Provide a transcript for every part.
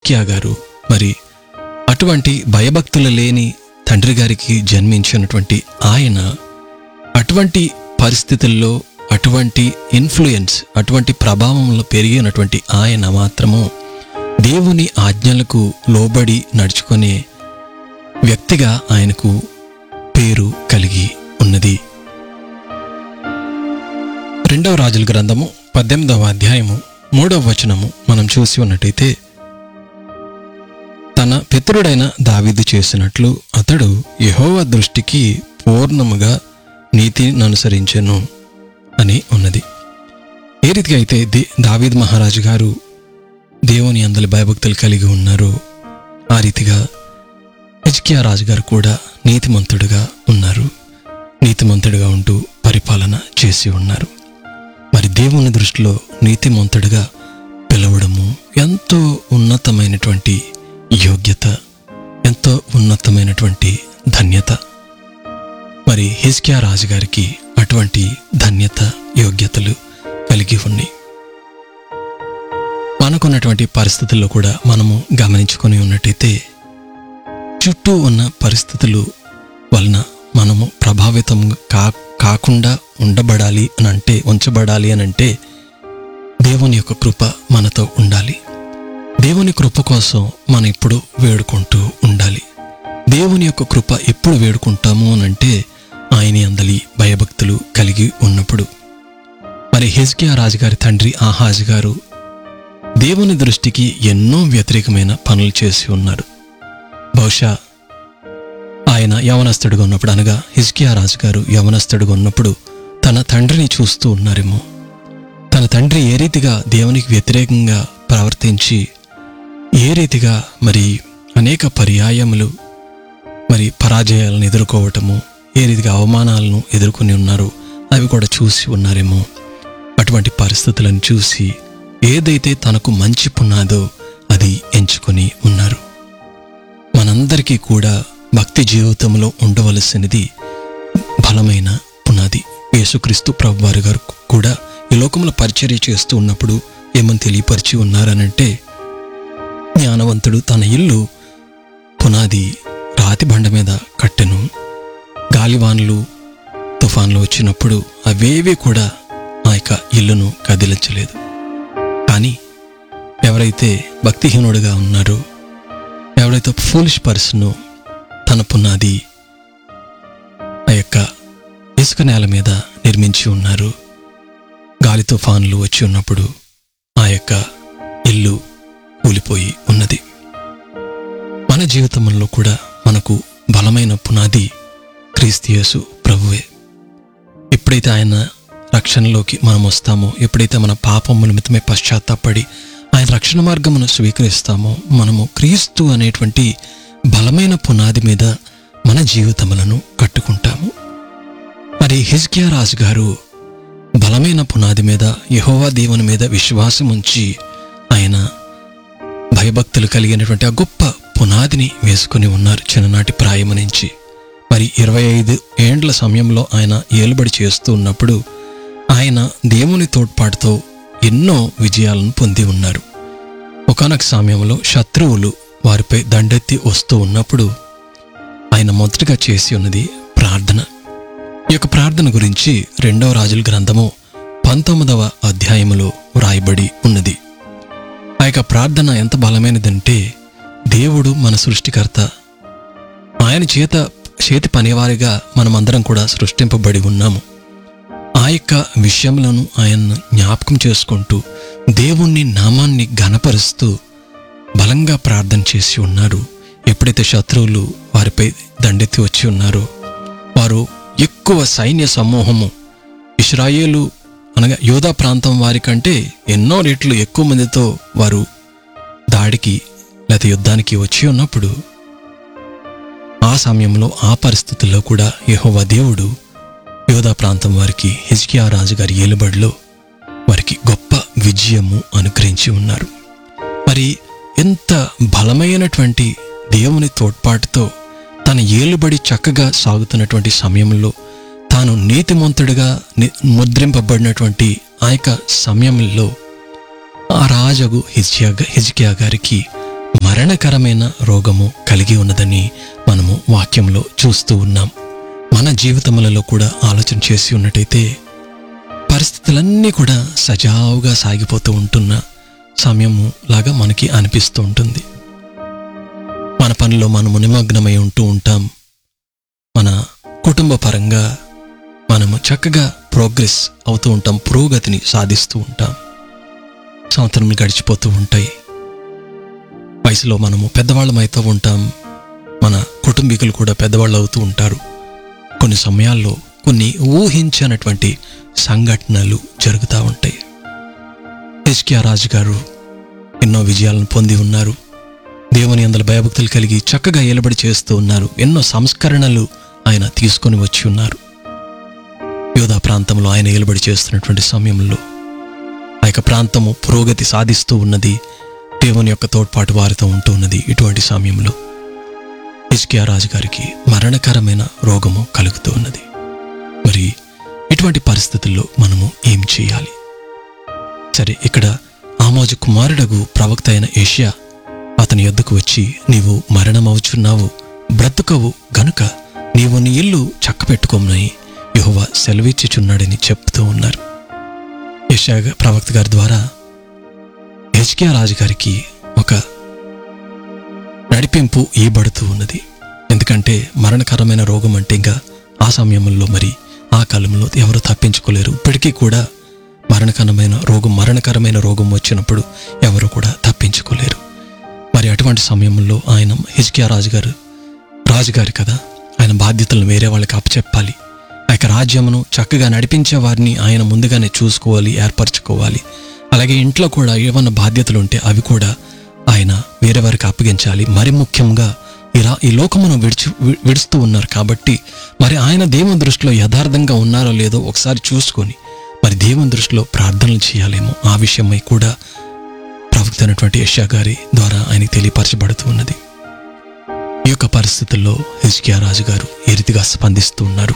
హిజ్కియా గారు మరి అటువంటి భయభక్తులు లేని తండ్రి గారికి జన్మించినటువంటి ఆయన అటువంటి పరిస్థితుల్లో అటువంటి ఇన్ఫ్లుయెన్స్ అటువంటి ప్రభావంలో పెరిగినటువంటి ఆయన మాత్రము దేవుని ఆజ్ఞలకు లోబడి నడుచుకునే వ్యక్తిగా ఆయనకు పేరు కలిగి ఉన్నది రెండవ రాజుల గ్రంథము పద్దెనిమిదవ అధ్యాయము మూడవ వచనము మనం చూసి ఉన్నట్టయితే తన పితరుడైన దావీదు చేసినట్లు అతడు యెహోవా దృష్టికి పూర్ణముగా నీతిని అనుసరించెను అని ఉన్నది ఏ రీతిగా అయితే ది దావీద్ మహారాజు గారు దేవుని అందలి భయభక్తులు కలిగి ఉన్నారు ఆ రీతిగా హెచ్కియా రాజు గారు కూడా నీతిమంతుడుగా ఉన్నారు నీతిమంతుడిగా ఉంటూ పరిపాలన చేసి ఉన్నారు మరి దేవుని దృష్టిలో నీతిమంతుడిగా పిలవడము ఎంతో ఉన్నతమైనటువంటి యోగ్యత ఎంతో ఉన్నతమైనటువంటి ధన్యత మరి హిజ్కియా రాజు గారికి అటువంటి ధన్యత యోగ్యతలు కలిగి ఉన్నాయి మనకున్నటువంటి పరిస్థితుల్లో కూడా మనము గమనించుకొని ఉన్నట్టయితే చుట్టూ ఉన్న పరిస్థితులు వలన మనము ప్రభావితం కా కాకుండా ఉండబడాలి అని అంటే ఉంచబడాలి అని అంటే దేవుని యొక్క కృప మనతో ఉండాలి దేవుని కృప కోసం మనం ఇప్పుడు వేడుకుంటూ ఉండాలి దేవుని యొక్క కృప ఎప్పుడు వేడుకుంటాము అని అంటే ఆయన అందలి భయభక్తులు కలిగి ఉన్నప్పుడు మరి హెజ్కియా రాజుగారి తండ్రి ఆహాజ్ గారు దేవుని దృష్టికి ఎన్నో వ్యతిరేకమైన పనులు చేసి ఉన్నారు బహుశా ఆయన యవనస్తుడిగా ఉన్నప్పుడు అనగా హిజ్కియా రాజు గారు యవనస్తుడిగా ఉన్నప్పుడు తన తండ్రిని చూస్తూ ఉన్నారేమో తన తండ్రి ఏ రీతిగా దేవునికి వ్యతిరేకంగా ప్రవర్తించి ఏ రీతిగా మరి అనేక పర్యాయములు మరి పరాజయాలను ఎదుర్కోవటము ఏ రీతిగా అవమానాలను ఎదుర్కొని ఉన్నారో అవి కూడా చూసి ఉన్నారేమో అటువంటి పరిస్థితులను చూసి ఏదైతే తనకు మంచి పునాదో అది ఎంచుకొని ఉన్నారు మనందరికీ కూడా భక్తి జీవితంలో ఉండవలసినది బలమైన పునాది యేసుక్రీస్తు ప్రభువారి గారు కూడా ఈ లోకంలో పరిచర్య చేస్తూ ఉన్నప్పుడు ఏమని తెలియపరిచి ఉన్నారనంటే జ్ఞానవంతుడు తన ఇల్లు పునాది రాతి బండ మీద కట్టెను గాలివాన్లు తుఫాన్లు వచ్చినప్పుడు అవేవి కూడా ఆ యొక్క ఇల్లును కదిలించలేదు కానీ ఎవరైతే భక్తిహీనుడిగా ఉన్నారో ఎవరైతే ఫూలిష్ పర్సన్ తన పునాది ఆ యొక్క ఇసుక నేల మీద నిర్మించి ఉన్నారు గాలి తుఫాన్లు వచ్చి ఉన్నప్పుడు ఆ యొక్క ఇల్లు కూలిపోయి ఉన్నది మన జీవితంలో కూడా మనకు బలమైన పునాది క్రీస్తియేసు ప్రభువే ఎప్పుడైతే ఆయన రక్షణలోకి మనం వస్తామో ఎప్పుడైతే మన పాపము నిమిత్తమే పశ్చాత్తాపడి ఆయన రక్షణ మార్గమును స్వీకరిస్తామో మనము క్రీస్తు అనేటువంటి బలమైన పునాది మీద మన జీవితములను కట్టుకుంటాము మరి హిజ్కియా రాజు గారు బలమైన పునాది మీద యెహోవా దేవుని మీద విశ్వాసం ఉంచి ఆయన భయభక్తులు కలిగినటువంటి ఆ గొప్ప పునాదిని వేసుకొని ఉన్నారు చిన్ననాటి ప్రాయము నుంచి మరి ఇరవై ఐదు ఏండ్ల సమయంలో ఆయన ఏలుబడి చేస్తూ ఉన్నప్పుడు ఆయన దేవుని తోడ్పాటుతో ఎన్నో విజయాలను పొంది ఉన్నారు ఒకనొక సమయంలో శత్రువులు వారిపై దండెత్తి వస్తూ ఉన్నప్పుడు ఆయన మొదటగా చేసి ఉన్నది ప్రార్థన ఈ యొక్క ప్రార్థన గురించి రెండవ రాజుల గ్రంథము పంతొమ్మిదవ అధ్యాయములో వ్రాయబడి ఉన్నది ఆ యొక్క ప్రార్థన ఎంత బలమైనదంటే దేవుడు మన సృష్టికర్త ఆయన చేత చేతి పనివారిగా మనమందరం కూడా సృష్టింపబడి ఉన్నాము ఆ యొక్క విషయంలోనూ ఆయన జ్ఞాపకం చేసుకుంటూ దేవుణ్ణి నామాన్ని ఘనపరుస్తూ బలంగా ప్రార్థన చేసి ఉన్నారు ఎప్పుడైతే శత్రువులు వారిపై దండెత్తి వచ్చి ఉన్నారో వారు ఎక్కువ సైన్య సమూహము ఇస్రాయేలు అనగా యోధా ప్రాంతం వారి కంటే ఎన్నో రెట్లు ఎక్కువ మందితో వారు దాడికి లేకపోతే యుద్ధానికి వచ్చి ఉన్నప్పుడు ఆ సమయంలో ఆ పరిస్థితుల్లో కూడా యెహోవా దేవుడు యోధా ప్రాంతం వారికి హిజ్కియా రాజు గారి ఏలుబడిలో వారికి గొప్ప విజయము అనుగ్రహించి ఉన్నారు మరి ఎంత బలమైనటువంటి దేవుని తోడ్పాటుతో తన ఏలుబడి చక్కగా సాగుతున్నటువంటి సమయంలో తాను నీతిమంతుడిగా ని- ముద్రింపబడినటువంటి ఆ యొక్క సమయంలో ఆ రాజగు హిజ్కియా హిజ్కియా గారికి మరణకరమైన రోగము కలిగి ఉన్నదని మనము వాక్యంలో చూస్తూ ఉన్నాం మన జీవితములలో కూడా ఆలోచన చేసి ఉన్నట్టయితే పరిస్థితులన్నీ కూడా సజావుగా సాగిపోతూ ఉంటున్న సమయము లాగా మనకి అనిపిస్తూ ఉంటుంది మన పనిలో మనము నిమగ్నమై ఉంటూ ఉంటాం మన కుటుంబ పరంగా మనము చక్కగా ప్రోగ్రెస్ అవుతూ ఉంటాం పురోగతిని సాధిస్తూ ఉంటాం సంవత్సరం గడిచిపోతూ ఉంటాయి వయసులో మనము పెద్దవాళ్ళమైతూ ఉంటాం మన కుటుంబీకులు కూడా పెద్దవాళ్ళు అవుతూ ఉంటారు కొన్ని సమయాల్లో కొన్ని ఊహించనటువంటి సంఘటనలు జరుగుతూ ఉంటాయి హెచ్కిఆర్ రాజు గారు ఎన్నో విజయాలను పొంది ఉన్నారు దేవుని అందల భయభక్తులు కలిగి చక్కగా ఏలబడి చేస్తూ ఉన్నారు ఎన్నో సంస్కరణలు ఆయన తీసుకొని వచ్చి ఉన్నారు యోధా ప్రాంతంలో ఆయన ఏలుబడి చేస్తున్నటువంటి సమయంలో ఆ యొక్క ప్రాంతము పురోగతి సాధిస్తూ ఉన్నది దేవుని యొక్క తోడ్పాటు వారితో ఉంటూ ఉన్నది ఇటువంటి సమయంలో హిజ్కియా రాజు గారికి మరణకరమైన రోగము కలుగుతూ ఉన్నది మరి ఇటువంటి పరిస్థితుల్లో మనము ఏం చేయాలి సరే ఇక్కడ ఆమోజు కుమారుడగు ప్రవక్త అయిన ఏషియా అతని యొద్దకు వచ్చి నీవు మరణమవుచున్నావు బ్రతుకవు గనుక నీవు నీ ఇల్లు చక్కపెట్టుకోమని యెహోవా సెలవిచ్చుచున్నాడని చెప్తూ ఉన్నారు యెషయా ప్రవక్త గారి ద్వారా హెచ్కియా రాజు గారికి ఒక నడిపింపు ఇవ్వబడుతూ ఉన్నది ఎందుకంటే మరణకరమైన రోగం అంటే ఇంకా ఆ సమయంలో మరి ఆ కాలంలో ఎవరు తప్పించుకోలేరు ఇప్పటికీ కూడా మరణకరమైన రోగం మరణకరమైన రోగం వచ్చినప్పుడు ఎవరు కూడా తప్పించుకోలేరు మరి అటువంటి సమయంలో ఆయన హిజ్కియా రాజుగారు రాజుగారు కదా ఆయన బాధ్యతలను వేరే వాళ్ళకి అప్పచెప్పాలి ఆ యొక్క రాజ్యమును చక్కగా నడిపించే వారిని ఆయన ముందుగానే చూసుకోవాలి ఏర్పరచుకోవాలి అలాగే ఇంట్లో కూడా ఏమన్నా బాధ్యతలు ఉంటే అవి కూడా ఆయన వేరే వారికి అప్పగించాలి మరి ముఖ్యంగా ఇలా ఈ లోకమును విడిచి వి- విడుస్తూ ఉన్నారు కాబట్టి మరి ఆయన దేవుని దృష్టిలో యథార్థంగా ఉన్నారో లేదో ఒకసారి చూసుకొని మరి దేవుని దృష్టిలో ప్రార్థనలు చేయాలేమో ఆ విషయమై కూడా ప్రవక్త అయినటువంటి యష్యా గారి ద్వారా ఆయనకి తెలియపరచబడుతూ ఉన్నది ఈ యొక్క పరిస్థితుల్లో హిజ్కియా రాజు గారు ఏ రీతిగా స్పందిస్తూ ఉన్నారు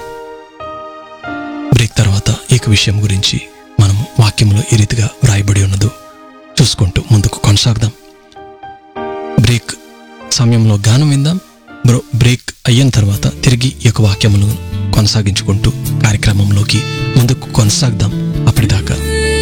బ్రేక్ తర్వాత ఈ యొక్క విషయం గురించి మనం వాక్యంలో ఏ రీతిగా వ్రాయబడి ఉన్నదో చూసుకుంటూ ముందుకు కొనసాగుదాం బ్రేక్ సమయంలో గానం విందాం బ్రో బ్రేక్ అయిన తర్వాత తిరిగి ఈ యొక్క వాక్యములను కొనసాగించుకుంటూ కార్యక్రమంలోకి ముందుకు కొనసాగుదాం అప్పటిదాకా